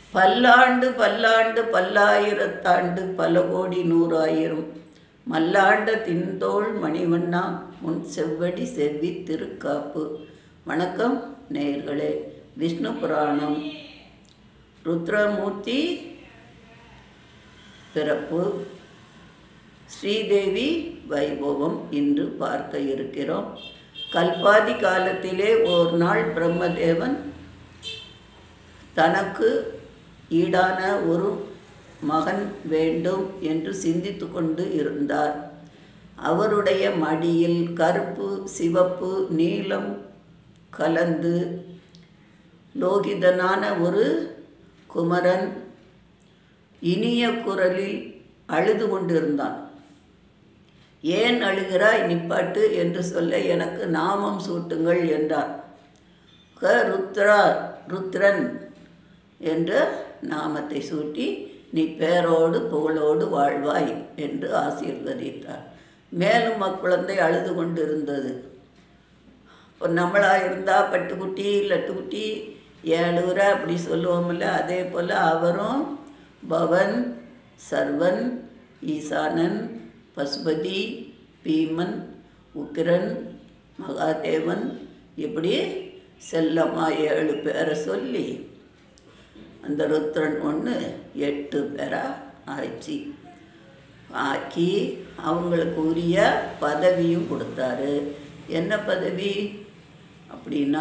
பல்லாண்டு பல்லாண்டு பல்லாயிரத்தாண்டு பல கோடி நூறாயிரம் மல்லாண்ட தின்தோள் மணிவண்ணா முன் செவ்வடி செவ்வி திருக்காப்பு வணக்கம் நேயர்களே விஷ்ணு புராணம் ருத்ரமூர்த்தி பிறப்பு ஸ்ரீதேவி வைபவம் இன்று பார்க்க இருக்கிறோம் கல்பாதி காலத்திலே ஒரு நாள் பிரம்மதேவன் தனக்கு ஈடான ஒரு மகன் வேண்டும் என்று சிந்தித்து கொண்டு இருந்தார் அவருடைய மடியில் கருப்பு சிவப்பு நீலம் கலந்து லோகிதனான ஒரு குமரன் இனிய குரலில் அழுது கொண்டிருந்தான் ஏன் அழுகிறாய் நிப்பாட்டு என்று சொல்ல எனக்கு நாமம் சூட்டுங்கள் என்றார் க ருத்ரா ருத்ரன் என்ற நாமத்தை சூட்டி நீ பேரோடு புகழோடு வாழ்வாய் என்று ஆசீர்வதித்தார் மேலும் அக்குழந்தை அழுது கொண்டிருந்தது இப்போ நம்மளாக இருந்தால் பட்டுக்குட்டி லட்டுக்குட்டி ஏழுரை அப்படி சொல்லுவோம்ல அதே போல் அவரும் பவன் சர்வன் ஈசானன் பசுபதி பீமன் உக்கிரன் மகாதேவன் இப்படி செல்லமாக ஏழு பேரை சொல்லி அந்த ருத்ரன் ஒன்று எட்டு பேராக ஆயிடுச்சு ஆக்கி அவங்களுக்கு உரிய பதவியும் கொடுத்தாரு என்ன பதவி அப்படின்னா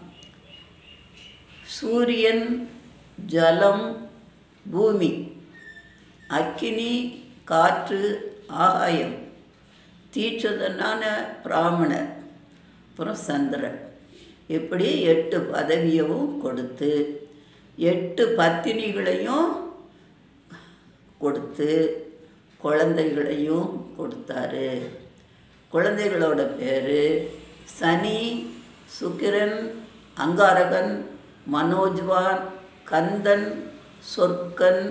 சூரியன் ஜலம் பூமி அக்கினி காற்று ஆகாயம் தீட்சதனான பிராமணர் அப்புறம் சந்திரன் இப்படி எட்டு பதவியவும் கொடுத்து எட்டு பத்தினிகளையும் கொடுத்து குழந்தைகளையும் கொடுத்தாரு குழந்தைகளோட பேர் சனி சுக்கிரன் அங்காரகன் மனோஜ்வான் கந்தன் சொர்க்கன்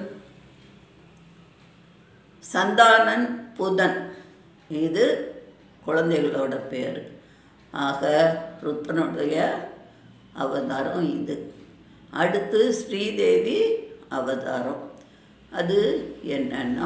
சந்தானன் புதன் இது குழந்தைகளோட பேர் ஆக ருத்தனுடைய அவதாரம் இது அடுத்து ஸ்ரீதேவி அவதாரம் அது என்னன்னா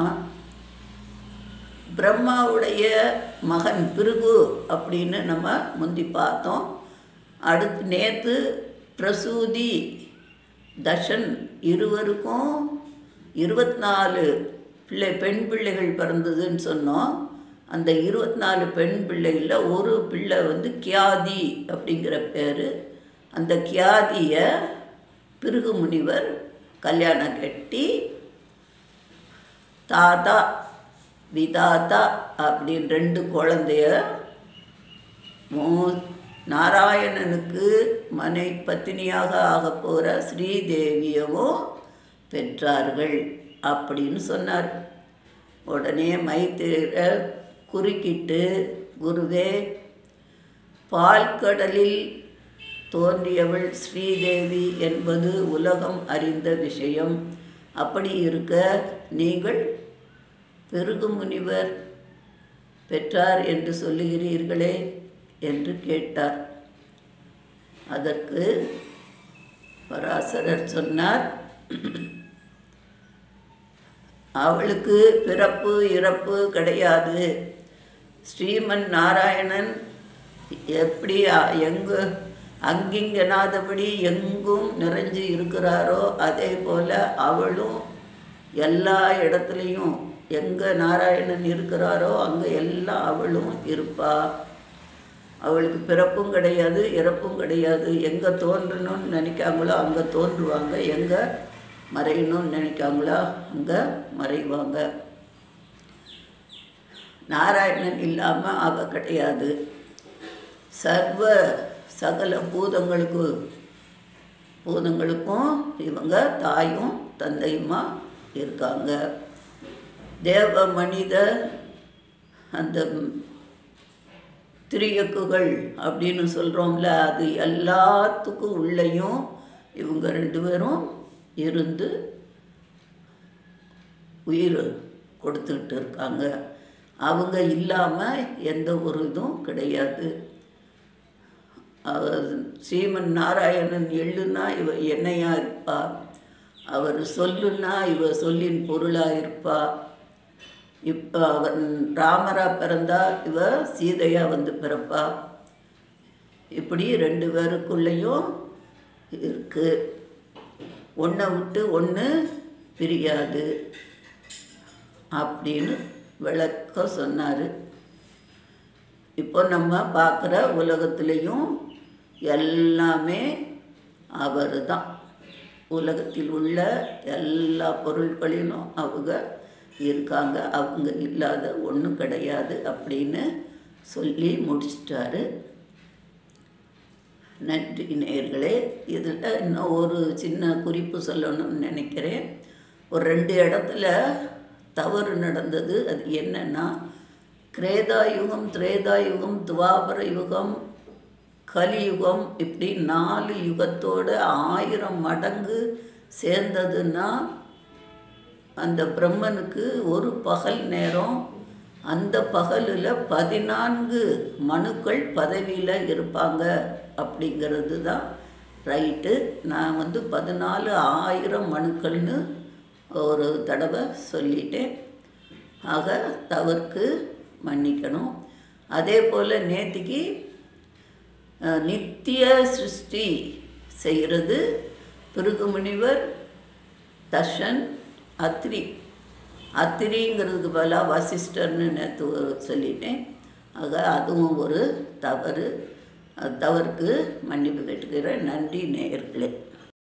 பிரம்மாவுடைய மகன் பிருகு அப்படின்னு நம்ம முந்தி பார்த்தோம் அடுத்து நேற்று பிரசூதி தஷன் இருவருக்கும் இருபத்தி நாலு பிள்ளை பெண் பிள்ளைகள் பிறந்ததுன்னு சொன்னோம் அந்த இருபத்தி நாலு பெண் பிள்ளைகளில் ஒரு பிள்ளை வந்து கியாதி அப்படிங்கிற பேர் அந்த கியாதியை பிருகு முனிவர் கல்யாணம் கட்டி தாத்தா விதாத்தா அப்படின்னு ரெண்டு குழந்தைய மூ நாராயணனுக்கு மனை பத்தினியாக ஆக போகிற ஸ்ரீதேவியவும் பெற்றார்கள் அப்படின்னு சொன்னார் உடனே மைத்திர குறுக்கிட்டு குருவே பால்கடலில் தோன்றியவள் ஸ்ரீதேவி என்பது உலகம் அறிந்த விஷயம் அப்படி இருக்க நீங்கள் பெருகு முனிவர் பெற்றார் என்று சொல்லுகிறீர்களே என்று கேட்டார் அதற்கு பராசரர் சொன்னார் அவளுக்கு பிறப்பு இறப்பு கிடையாது ஸ்ரீமன் நாராயணன் எப்படி எங்கு அங்கிங்கனாதபடி எங்கும் நிறைஞ்சு இருக்கிறாரோ அதே போல் அவளும் எல்லா இடத்துலையும் எங்கே நாராயணன் இருக்கிறாரோ அங்கே எல்லாம் அவளும் இருப்பா அவளுக்கு பிறப்பும் கிடையாது இறப்பும் கிடையாது எங்கே தோன்றணும்னு நினைக்காங்களோ அங்கே தோன்றுவாங்க எங்கே மறையணும்னு நினைக்காங்களோ அங்கே மறைவாங்க நாராயணன் இல்லாமல் அவ கிடையாது சர்வ சகல பூதங்களுக்கு பூதங்களுக்கும் இவங்க தாயும் தந்தையுமா இருக்காங்க தேவ மனித அந்த திரியக்குகள் அப்படின்னு சொல்கிறோம்ல அது எல்லாத்துக்கும் உள்ளேயும் இவங்க ரெண்டு பேரும் இருந்து உயிர் கொடுத்துக்கிட்டு இருக்காங்க அவங்க இல்லாமல் எந்த ஒரு இதுவும் கிடையாது அவர் ஸ்ரீமன் நாராயணன் எள்ளுனா இவ எண்ணெயாக இருப்பா அவர் சொல்லுன்னா இவ சொல்லின் பொருளாக இருப்பா இப்போ அவன் ராமரா பிறந்தா இவ சீதையா வந்து பிறப்பா இப்படி ரெண்டு பேருக்குள்ளேயும் இருக்கு ஒன்றை விட்டு ஒன்று பிரியாது அப்படின்னு விளக்கம் சொன்னார் இப்போ நம்ம பார்க்குற உலகத்துலேயும் எல்லாமே அவர் தான் உலகத்தில் உள்ள எல்லா பொருட்களிலும் அவங்க இருக்காங்க அவங்க இல்லாத ஒன்றும் கிடையாது அப்படின்னு சொல்லி முடிச்சிட்டாரு நன்றி நேயர்களே இதில் இன்னும் ஒரு சின்ன குறிப்பு சொல்லணும்னு நினைக்கிறேன் ஒரு ரெண்டு இடத்துல தவறு நடந்தது அது என்னன்னா கிரேதா யுகம் திரேதா யுகம் துவாபர யுகம் கலியுகம் இப்படி நாலு யுகத்தோட ஆயிரம் மடங்கு சேர்ந்ததுன்னா அந்த பிரம்மனுக்கு ஒரு பகல் நேரம் அந்த பகலில் பதினான்கு மனுக்கள் பதவியில் இருப்பாங்க அப்படிங்கிறது தான் ரைட்டு நான் வந்து பதினாலு ஆயிரம் மனுக்கள்னு ஒரு தடவை சொல்லிட்டேன் ஆக தவறுக்கு மன்னிக்கணும் அதே போல் நேத்திக்கு அஹ், நித்திய சிருஷ்டி செய்கிறது பிருகுமுனிவர் தஷன் அத்ரி அத்திரிங்கிறதுக்கு பதிலாக வசிஷ்டர்னு நேற்று சொல்லிட்டேன் ஆக அதுவும் ஒரு தவறு அது தவறுக்கு மன்னிப்பு கேட்டுக்கிறேன் நன்றி நேயர்களே